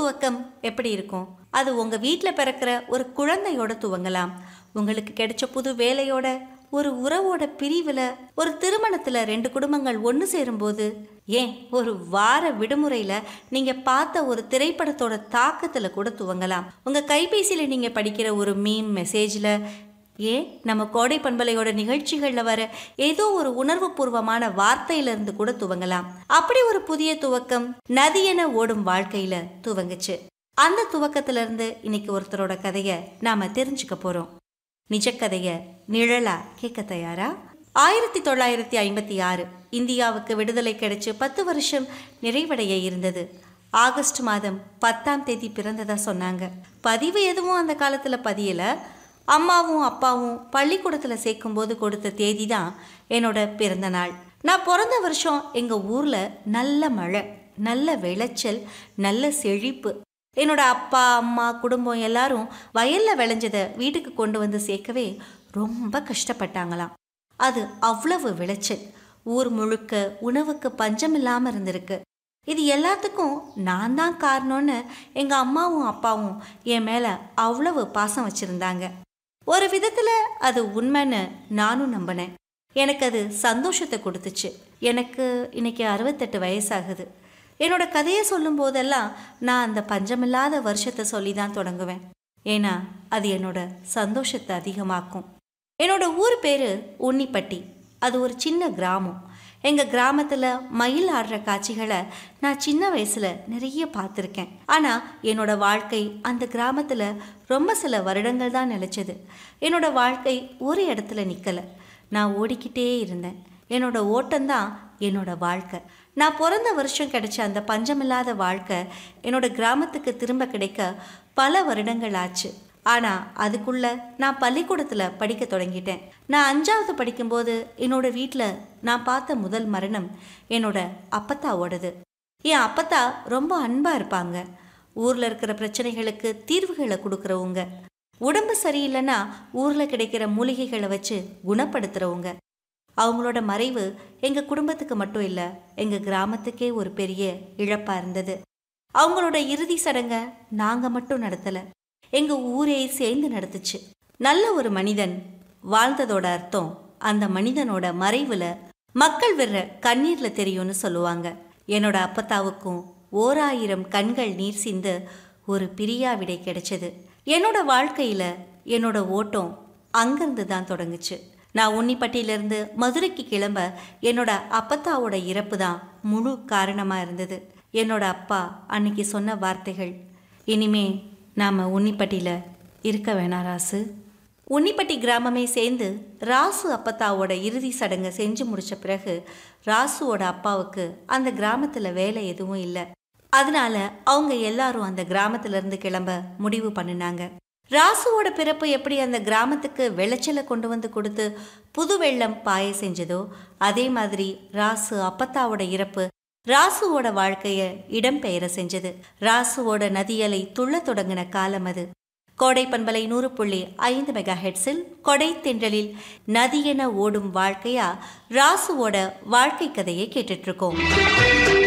துவக்கம் எப்படி இருக்கும் அது உங்க வீட்டில் பிறக்கிற ஒரு குழந்தையோட துவங்கலாம் உங்களுக்கு கிடைச்ச புது வேலையோட ஒரு உறவோட பிரிவில் ஒரு திருமணத்தில் ரெண்டு குடும்பங்கள் ஒன்று சேரும்போது ஏன் ஒரு வார விடுமுறையில் நீங்கள் பார்த்த ஒரு திரைப்படத்தோட தாக்கத்தில் கூட துவங்கலாம் உங்கள் கைபேசியில் நீங்கள் படிக்கிற ஒரு மீம் மெசேஜில் ஏன் நம்ம கோடை பண்பலையோட நிகழ்ச்சிகளில் வர ஏதோ ஒரு உணர்வுபூர்வமான வார்த்தையிலிருந்து கூட துவங்கலாம் அப்படி ஒரு புதிய துவக்கம் நதியென ஓடும் வாழ்க்கையில துவங்குச்சு அந்த துவக்கத்துல இருந்து இன்னைக்கு ஒருத்தரோட கதையை நாம தெரிஞ்சுக்க போறோம் நிஜக்கதைய நிழலா கேட்க தயாரா ஆயிரத்தி தொள்ளாயிரத்தி ஐம்பத்தி ஆறு இந்தியாவுக்கு விடுதலை கிடைச்சு பத்து வருஷம் நிறைவடைய இருந்தது ஆகஸ்ட் மாதம் பத்தாம் தேதி பிறந்ததா சொன்னாங்க பதிவு எதுவும் அந்த காலத்துல பதியல அம்மாவும் அப்பாவும் பள்ளிக்கூடத்தில் சேர்க்கும்போது கொடுத்த தேதி தான் என்னோட பிறந்த நாள் நான் பிறந்த வருஷம் எங்கள் ஊரில் நல்ல மழை நல்ல விளைச்சல் நல்ல செழிப்பு என்னோட அப்பா அம்மா குடும்பம் எல்லாரும் வயல்ல விளைஞ்சதை வீட்டுக்கு கொண்டு வந்து சேர்க்கவே ரொம்ப கஷ்டப்பட்டாங்களாம் அது அவ்வளவு விளைச்சல் ஊர் முழுக்க உணவுக்கு பஞ்சம் இல்லாமல் இருந்திருக்கு இது எல்லாத்துக்கும் நான் தான் காரணம்னு எங்கள் அம்மாவும் அப்பாவும் என் மேலே அவ்வளவு பாசம் வச்சுருந்தாங்க ஒரு விதத்தில் அது உண்மைன்னு நானும் நம்பினேன் எனக்கு அது சந்தோஷத்தை கொடுத்துச்சு எனக்கு இன்னைக்கு அறுபத்தெட்டு வயசாகுது என்னோட கதையை சொல்லும் போதெல்லாம் நான் அந்த பஞ்சமில்லாத வருஷத்தை சொல்லி தான் தொடங்குவேன் ஏன்னா அது என்னோட சந்தோஷத்தை அதிகமாக்கும் என்னோட ஊர் பேர் உன்னிப்பட்டி அது ஒரு சின்ன கிராமம் எங்கள் கிராமத்தில் மயில் ஆடுற காட்சிகளை நான் சின்ன வயசில் நிறைய பார்த்துருக்கேன் ஆனால் என்னோட வாழ்க்கை அந்த கிராமத்தில் ரொம்ப சில வருடங்கள் தான் நிலச்சது என்னோட வாழ்க்கை ஒரு இடத்துல நிற்கலை நான் ஓடிக்கிட்டே இருந்தேன் என்னோட ஓட்டம்தான் என்னோட வாழ்க்கை நான் பிறந்த வருஷம் கிடைச்ச அந்த பஞ்சமில்லாத வாழ்க்கை என்னோட கிராமத்துக்கு திரும்ப கிடைக்க பல வருடங்கள் ஆச்சு ஆனால் அதுக்குள்ள நான் பள்ளிக்கூடத்தில் படிக்க தொடங்கிட்டேன் நான் அஞ்சாவது படிக்கும்போது என்னோட வீட்டில் நான் பார்த்த முதல் மரணம் என்னோட அப்பத்தாவோடது என் அப்பத்தா ரொம்ப அன்பாக இருப்பாங்க ஊரில் இருக்கிற பிரச்சனைகளுக்கு தீர்வுகளை கொடுக்குறவங்க உடம்பு சரியில்லைன்னா ஊரில் கிடைக்கிற மூலிகைகளை வச்சு குணப்படுத்துகிறவங்க அவங்களோட மறைவு எங்கள் குடும்பத்துக்கு மட்டும் இல்லை எங்கள் கிராமத்துக்கே ஒரு பெரிய இழப்பாக இருந்தது அவங்களோட இறுதி சடங்கை நாங்கள் மட்டும் நடத்தலை எங்கள் ஊரே சேர்ந்து நடத்துச்சு நல்ல ஒரு மனிதன் வாழ்ந்ததோட அர்த்தம் அந்த மனிதனோட மறைவில் மக்கள் விடுற கண்ணீரில் தெரியும்னு சொல்லுவாங்க என்னோட அப்பத்தாவுக்கும் ஓராயிரம் கண்கள் நீர் சிந்து ஒரு பிரியா விடை கிடைச்சது என்னோட வாழ்க்கையில் என்னோட ஓட்டம் அங்கிருந்து தான் தொடங்குச்சு நான் உன்னிப்பட்டியிலிருந்து மதுரைக்கு கிளம்ப என்னோட அப்பத்தாவோட இறப்பு தான் முழு காரணமாக இருந்தது என்னோட அப்பா அன்னைக்கு சொன்ன வார்த்தைகள் இனிமே நாம் உன்னிப்பட்டியில் இருக்க வேணாம் ராசு உன்னிப்பட்டி கிராமமே சேர்ந்து ராசு அப்பத்தாவோட இறுதி சடங்கை செஞ்சு முடிச்ச பிறகு ராசுவோட அப்பாவுக்கு அந்த கிராமத்தில் வேலை எதுவும் இல்லை அதனால அவங்க எல்லாரும் அந்த கிராமத்துல இருந்து கிளம்ப முடிவு பண்ணினாங்க ராசுவோட பிறப்பு எப்படி அந்த கிராமத்துக்கு விளைச்சலை கொண்டு வந்து கொடுத்து புது வெள்ளம் பாய செஞ்சதோ அதே மாதிரி ராசு அப்பத்தாவோட இறப்பு ராசுவோட வாழ்க்கைய இடம்பெயர செஞ்சது ராசுவோட நதியலை துள்ள தொடங்கின காலம் அது கோடை பண்பலை நூறு புள்ளி ஐந்து மெகா ஹெட்ஸில் கொடை தென்றலில் நதியென ஓடும் வாழ்க்கையா ராசுவோட வாழ்க்கை கதையை கேட்டுட்டு இருக்கோம்